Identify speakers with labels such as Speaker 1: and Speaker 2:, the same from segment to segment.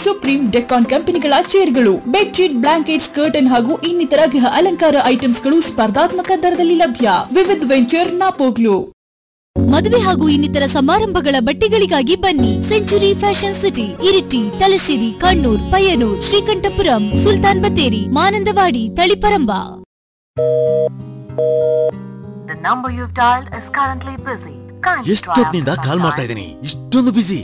Speaker 1: Supreme Deccan ಕಂಪನಿಗಳ ಚೇರ್ಗಳು bedsheet blankets curtain ಹಾಗೂ ಇನ್ನಿತರ ಗೃಹ ಅಲಂಕಾರ ಐಟಮ್ಸ್ಗಳು ಸ್ಪರ್ಧಾತ್ಮಕ ದರದಲ್ಲಿ ಲಭ್ಯ ವಿವಿಧ್ ವೆಂಚರ್ ನಾಪೋಗ್ಲು
Speaker 2: ಮದುವೆ ಹಾಗೂ ಇನ್ನಿತರ ಸಮಾರಂಭಗಳ ಬಟ್ಟೆಗಳಿಗಾಗಿ ಬನ್ನಿ century fashion city Iritty Thalassery Kannur Payyanur Sreekandapuram Sultan Bathery Mananthavady Taliparamba
Speaker 3: The number you've dialed is currently busy. Kindly try
Speaker 4: ಎಷ್ಟೊತ್ತಿನಿಂದ
Speaker 3: after
Speaker 4: ಕಾಲ್
Speaker 3: some
Speaker 4: ಮಾಡ್ತಾ
Speaker 3: time.
Speaker 4: ಇದ್ದೀನಿ ಇಷ್ಟೊಂದು ಬಿಸಿ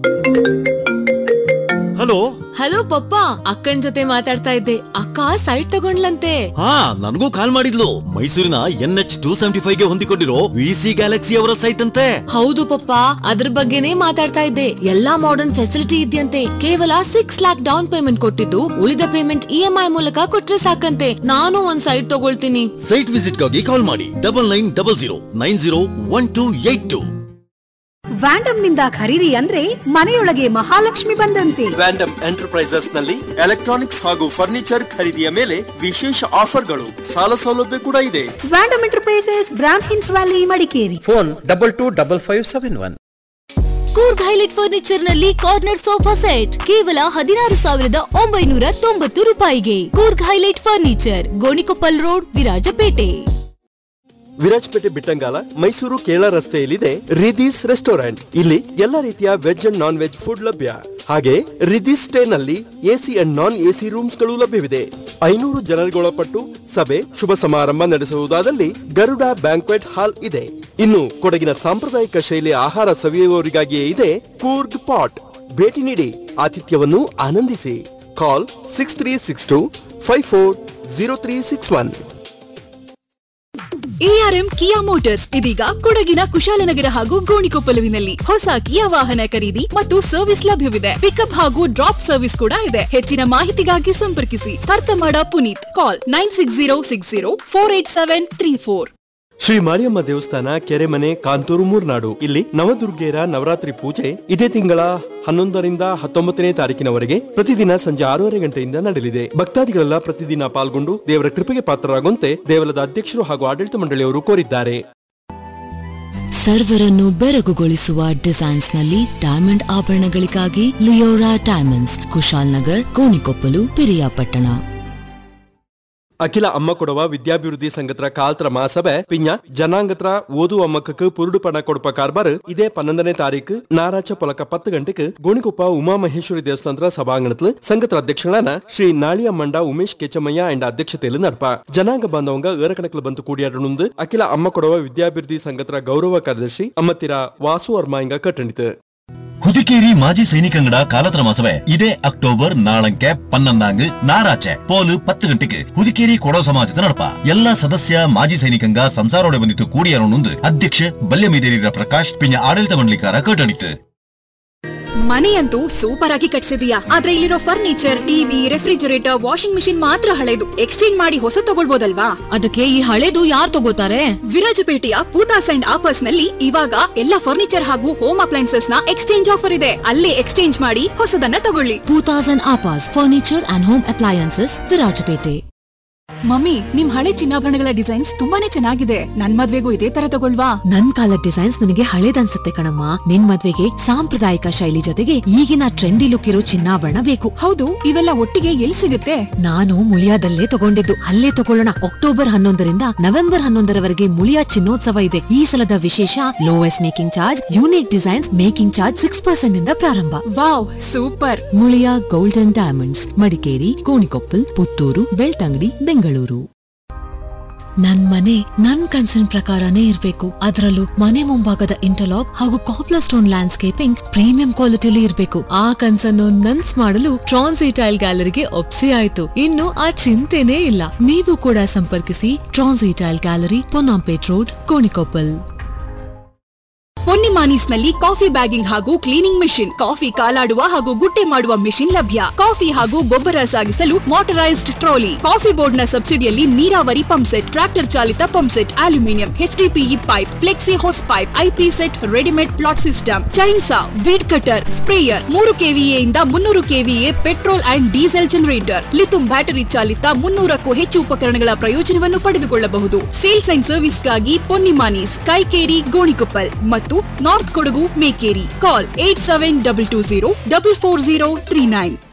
Speaker 4: ಹಲೋ
Speaker 5: ಹಲೋ ಪಪ್ಪ ಅಕ್ಕನ್ ಜೊತೆ ಮಾತಾಡ್ತಾ ಇದ್ದೆ ಅಕ್ಕ ಸೈಟ್ ತಗೊಂಡ್ಲಂತೆ
Speaker 4: ಹಾ ನನಗೂ ಕಾಲ್ ಮಾಡಿದ್ಲು ಮೈಸೂರಿನ N H two seventy five ಗೆ ಹೊಂದಿಕೊಂಡಿರೋ ವಿ ಸಿ ಗ್ಯಾಲಕ್ಸಿ ಅವರ ಸೈಟ್ ಅಂತೆ
Speaker 5: ಹೌದು ಪಪ್ಪ ಅದ್ರ ಬಗ್ಗೆನೇ ಮಾತಾಡ್ತಾ ಇದ್ದೆ ಎಲ್ಲಾ ಮಾಡರ್ನ್ ಫೆಸಿಲಿಟಿ ಇದೆಯಂತೆ ಕೇವಲ ಸಿಕ್ಸ್ ಲ್ಯಾಕ್ ಡೌನ್ ಪೇಮೆಂಟ್ ಕೊಟ್ಟಿದ್ದು ಉಳಿದ ಪೇಮೆಂಟ್ ಇ ಎಂ ಐ ಮೂಲಕ ಕೊಟ್ರೆ ಸಾಕಂತೆ ನಾನು ಒಂದ್ ಸೈಟ್ ತಗೊಳ್ತೀನಿ
Speaker 4: ಸೈಟ್ ವಿಸಿಟ್ ಗಾಗಿ ಕಾಲ್ ಮಾಡಿ double nine double zero nine zero one two eight two
Speaker 6: Vandam ನಿಂದ ಖರೀದಿ ಅಂದ್ರೆ ಮನೆಯೊಳಗೆ ಮಹಾಲಕ್ಷ್ಮಿ ಬಂದಂತೆ
Speaker 7: ವ್ಯಾಂಡಮ್ ಎಂಟರ್ಪ್ರೈಸಸ್ ನಲ್ಲಿ ಎಲೆಕ್ಟ್ರಾನಿಕ್ಸ್ ಹಾಗೂ ಫರ್ನಿಚರ್ ಖರೀದಿಯ ಮೇಲೆ ವಿಶೇಷ ಆಫರ್ಗಳು ಸಾಲ ಸೌಲಭ್ಯ ಕೂಡ ಇದೆ
Speaker 6: ವ್ಯಾಂಡಮ್ ಎಂಟರ್ಪ್ರೈಸಸ್ ಬ್ರಾಂಡ್ ಹಿನ್ಸ್ valley Madikeri
Speaker 8: phone double two double five seven one
Speaker 2: Coorg highlight furniture ನಲ್ಲಿ ಕಾರ್ನರ್ ಸೋಫಾ ಸೆಟ್ ಕೇವಲ ಹದಿನಾರು ಸಾವಿರದ ಒಂಬೈನೂರ ತೊಂಬತ್ತು ರೂಪಾಯಿಗೆ Coorg highlight furniture Gonikoppal road Virajpet
Speaker 7: Virajpet Bittangala Mysuru Kerala ರಸ್ತೆಯಲ್ಲಿದೆ ರಿದೀಸ್ ರೆಸ್ಟೋರೆಂಟ್ ಇಲ್ಲಿ ಎಲ್ಲ ರೀತಿಯ veg and non veg food ಲಭ್ಯ ಹಾಗೆ ರಿದೀಸ್ ಸ್ಟೇ ನಲ್ಲಿ AC and non AC rooms ಗಳು ಲಭ್ಯವಿದೆ ಐನೂರು ಜನರಿಗೊಳಪಟ್ಟು ಸಭೆ ಶುಭ ಸಮಾರಂಭ ನಡೆಸುವುದಾದಲ್ಲಿ ಗರುಡ ಬ್ಯಾಂಕ್ವೆಟ್ ಹಾಲ್ ಇದೆ ಇನ್ನು ಕೊಡಗಿನ ಸಾಂಪ್ರದಾಯಿಕ ಶೈಲಿಯ ಆಹಾರ ಸವಿಯುವವರಿಗಾಗಿಯೇ ಇದೆ ಕೂರ್ಗ್ ಪಾಟ್ ಭೇಟಿ ನೀಡಿ ಆತಿಥ್ಯವನ್ನು ಆನಂದಿಸಿ call six three six two five four zero three six one
Speaker 1: ARM Kia Motors ಇದೀಗ ಕೊಡಗಿನ ಕುಶಾಲನಗರ ಹಾಗೂ ಗೋಣಿಕೊಪ್ಪಲುವಿನಲ್ಲಿ ಹೊಸ ಕಿಯಾ ವಾಹನ ಖರೀದಿ ಮತ್ತು ಸರ್ವಿಸ್ ಲಭ್ಯವಿದೆ ಪಿಕಪ್ ಹಾಗೂ ಡ್ರಾಪ್ ಸರ್ವಿಸ್ ಕೂಡ ಇದೆ ಹೆಚ್ಚಿನ ಮಾಹಿತಿಗಾಗಿ ಸಂಪರ್ಕಿಸಿ ತರ್ತಮಾಡ Puneeth call nine six zero six zero four eight seven three four
Speaker 7: Shri Mariyamma ದೇವಸ್ಥಾನ ಕೆರೆಮನೆ ಕಾಂತೂರು ಮೂರ್ನಾಡು ಇಲ್ಲಿ ನವದುರ್ಗೆಯರ ನವರಾತ್ರಿ ಪೂಜೆ ಇದೇ ತಿಂಗಳ ಹನ್ನೊಂದರಿಂದ ಹತ್ತೊಂಬತ್ತನೇ ತಾರೀಕಿನವರೆಗೆ ಪ್ರತಿದಿನ ಸಂಜೆ ಆರೂವರೆ ಗಂಟೆಯಿಂದ ನಡೆಯಲಿದೆ ಭಕ್ತಾದಿಗಳೆಲ್ಲ ಪ್ರತಿದಿನ ಪಾಲ್ಗೊಂಡು ದೇವರ ಕೃಪೆಗೆ ಪಾತ್ರರಾಗುವಂತೆ ದೇವಲದ ಅಧ್ಯಕ್ಷರು ಹಾಗೂ ಆಡಳಿತ ಮಂಡಳಿಯವರು ಕೋರಿದ್ದಾರೆ
Speaker 2: ಸರ್ವರನ್ನು ಬೆರಗುಗೊಳಿಸುವ ಡಿಸೈನ್ಸ್ ನಲ್ಲಿ ಡೈಮಂಡ್ ಆಭರಣಗಳಿಗಾಗಿ ಲಿಯೋರಾ ಡೈಮಂಡ್ಸ್ ಕುಶಾಲ್ ನಗರ್ ಗೋಣಿಕೊಪ್ಪಲು ಪಿರಿಯಾಪಟ್ಟಣ
Speaker 7: ಅಖಿಲ ಅಮ್ಮ ಕೊಡುವ ವಿದ್ಯಾಭಿವೃದ್ಧಿ ಸಂಘತ್ರ ಕಾಲ್ತ್ರ ಮಹಾಸಭೆ ಪಿಂಜ ಜನಾಂಗತ್ರ ಓದು ಅಮ್ಮಕ್ಕಕ್ಕೆ ಪುರುಡು ಪಣ ಕೊಡುಪ ಕಾರ್ಬಾರ್ ಇದೇ ಪನ್ನೊಂದನೇ ತಾರೀಕು ನಾರಾಚ ಪೊಲಕ ಪತ್ತು ಗಂಟೆಗೆ ಗೋಣಿಕೊಪ್ಪ ಉಮಾಮಹೇಶ್ವರಿ ದೇವಸ್ಥಾನದ ಸಭಾಂಗಣത്തിൽ ಸಂಘತ್ರ ಅಧ್ಯಕ್ಷಗಳಾன ಶ್ರೀ ನಾಳಿಯಮ್ಮಂಡ ಉಮೇಶ್ ಕೆಚಮಯ್ಯ ಅಂಡ್ ಅಧ್ಯಕ್ಷತೆಯಲ್ಲಿ ನಡಪ ಜನಾಂಗ ಬಾಂಧವಂಗ ಏರಕಣಕಲು ಬಂತು ಕೂಡಿಯಾಡನುಂದು ಅಖಿಲ ಅಮ್ಮ ಕೊಡುವ ವಿದ್ಯಾಭಿವೃದ್ಧಿ ಸಂಘತ್ರ ಗೌರವ ಕಾರ್ಯದರ್ಶಿ ಅಮ್ಮತ್ತಿರ ವಾಸು ಅರ್ಮಾಯಿಂಗ ಕಟ್ಟಣಿತು
Speaker 4: ಹುದಿಕೇರಿ ಮಾಜಿ ಸೈನಿಕಂಗಡ ಕಾಲತ್ರ ಮಾಸವೆ ಇದೇ ಅಕ್ಟೋಬರ್ ನಾಳಂಕೆ ಪನ್ನೊಂದಾಂಗ್ ನಾರಾಚೆ ಪೋಲು ಪತ್ತು ಗಂಟೆಗೆ ಹುದಿಕೇರಿ ಕೊಡೋ ಸಮಾಜದ ನಡಪ ಎಲ್ಲ ಸದಸ್ಯ ಮಾಜಿ ಸೈನಿಕಂಗ ಸಂಸಾರೋಡೆ ಬಂದಿತ್ತು ಕೂಡಿಯಾರೊಂದು ಅಧ್ಯಕ್ಷ ಬಲ್ಯಮೀದೇರಿರ ಪ್ರಕಾಶ್ ಪಿಂಜ ಆಡಳಿತ ಮಂಡಳಿಕಾರ ಕಟಣಿತು
Speaker 1: ಮನೆಯಂತೂ ಸೂಪರ್ ಆಗಿ ಕಟ್ಸಿದೀಯಾ ಆದ್ರೆ ಇಲ್ಲಿರೋ furniture TV refrigerator washing machine ಮಾತ್ರ ಹಳೆದು ಎಕ್ಸ್ಚೇಂಜ್ ಮಾಡಿ ಹೊಸ ತಗೊಳ್ಬೋದಲ್ವಾ
Speaker 5: ಅದಕ್ಕೆ ಈ ಹಳೇದು ಯಾರು ತಗೋತಾರೆ
Speaker 1: ವಿರಾಜಪೇಟೆಯ ಪೂತಾಸ್ ಅಂಡ್ ಆಪರ್ಸ್ ನಲ್ಲಿ ಇವಾಗ ಎಲ್ಲ ಫರ್ನಿಚರ್ ಹಾಗೂ ಹೋಮ್ ಅಪ್ಲೈನ್ಸಸ್ ನ ಎಕ್ಸ್ಚೇಂಜ್ ಆಫರ್ ಇದೆ ಅಲ್ಲೇ ಎಕ್ಸ್ಚೇಂಜ್ ಮಾಡಿ ಹೊಸದನ್ನ ತಗೊಳ್ಳಿ
Speaker 2: ಟೂ ತೌಸಂಡ್ ಆಪಾಸ್ furniture and home appliances Virajpet
Speaker 1: mummy ನಿಮ್ ಹಳೆ ಚಿನ್ನಾಭರಣಗಳ ಡಿಸೈನ್ಸ್ ತುಂಬಾನೇ ಚೆನ್ನಾಗಿದೆ ನನ್ ಮದ್ವೆಗೂ ಇದೇ ತರ ತಗೊಳ್ವಾ
Speaker 2: ನನ್ ಕಾಲದ ಡಿಸೈನ್ಸ್ ನನಗೆ ಹಳೇದನ್ಸುತ್ತೆ ಕಣಮ್ಮ ನಿನ್ ಮದ್ವೆಗೆ ಸಾಂಪ್ರದಾಯಿಕ ಶೈಲಿ ಜೊತೆಗೆ ಈಗಿನ ಟ್ರೆಂಡಿ ಲುಕ್ ಇರೋ ಚಿನ್ನಾಭರಣ ಬೇಕು
Speaker 1: ಹೌದು ಇವೆಲ್ಲ ಒಟ್ಟಿಗೆ ಎಲ್ಲಿ ಸಿಗುತ್ತೆ
Speaker 2: ನಾನು ಮುಳಿಯಾದಲ್ಲೇ ತಗೊಂಡಿದ್ದು ಅಲ್ಲೇ ತಗೊಳ್ಳೋಣ ಅಕ್ಟೋಬರ್ ಹನ್ನೊಂದರಿಂದ ನವೆಂಬರ್ ಹನ್ನೊಂದರವರೆಗೆ ಮುಳಿಯಾ ಚಿನ್ನೋತ್ಸವ ಇದೆ ಈ ಸಲದ ವಿಶೇಷ lowest making charge unique designs making charge six percent ಇಂದ ಪ್ರಾರಂಭ
Speaker 1: wow super
Speaker 2: Muliya golden diamonds Madikeri Gonikoppal Puttur Belthangady Bengaluru ನನ್ ಮನೆ ನನ್ ಕನ್ಸಿನ ಪ್ರಕಾರನೇ ಇರ್ಬೇಕು ಅದರಲ್ಲೂ ಮನೆ ಮುಂಭಾಗದ ಇಂಟರ್ಲಾಕ್ ಹಾಗೂ ಕಾಪ್ಲರ್ ಸ್ಟೋನ್ ಲ್ಯಾಂಡ್ಸ್ಕೇಪಿಂಗ್ ಪ್ರೀಮಿಯಂ ಕ್ವಾಲಿಟಿಲಿ ಇರ್ಬೇಕು ಆ ಕನ್ಸನ್ನು ನನ್ಸ್ ಮಾಡಲು ಟ್ರಾನ್ಸಿ ಟೈಲ್ ಗ್ಯಾಲರಿಗೆ ಒಪ್ಸಿ ಆಯ್ತು ಇನ್ನು ಆ ಚಿಂತೆನೇ ಇಲ್ಲ ನೀವು ಕೂಡ ಸಂಪರ್ಕಿಸಿ ಟ್ರಾನ್ಸಿ tile gallery Ponnampet road Gonikoppal
Speaker 1: ಪೊನ್ನಿಮಾನೀಸ್ ನಲ್ಲಿ ಕಾಫಿ ಬ್ಯಾಗಿಂಗ್ ಹಾಗೂ ಕ್ಲೀನಿಂಗ್ ಮಿಷಿನ್ ಕಾಫಿ ಕಾಲಾಡುವ ಹಾಗೂ ಗುಟ್ಟೆ ಮಾಡುವ ಮಿಷಿನ್ ಲಭ್ಯ ಕಾಫಿ ಹಾಗೂ ಗೊಬ್ಬರ ಸಾಗಿಸಲು ಮೋಟರೈಸ್ಡ್ ಟ್ರಾಲಿ ಕಾಫಿ ಬೋರ್ಡ್ ನ ಸಬ್ಸಿಡಿಯಲ್ಲಿ ನೀರಾವರಿ ಪಂಪ್ ಸೆಟ್ ಟ್ರಾಕ್ಟರ್ ಚಾಲಿತ pump set aluminium HDPE pipe flexi hose pipe IP set readymade plot system chainsaw weed cutter sprayer ಮೂರು ಕೆವಿಎ ಇಂದ ಮುನ್ನೂರು KVA petrol and diesel generator lithium battery ಚಾಲಿತ ಮುನ್ನೂರಕ್ಕೂ ಹೆಚ್ಚು ಉಪಕರಣಗಳ ಪ್ರಯೋಜನವನ್ನು ಪಡೆದುಕೊಳ್ಳಬಹುದು ಸೇಲ್ಸ್ ಅಂಡ್ ಸರ್ವಿಸ್ಗಾಗಿ ಪೊನ್ನಿಮಾನೀಸ್ ಕೈಕೇರಿ ಗೋಣಿಕೊಪ್ಪಲ್ ಮತ್ತು ನಾರ್ತ್ ಕೊಡಗು ಮೇಕೇರಿ ಕಾಲ್ eight seven double two zero double four zero three nine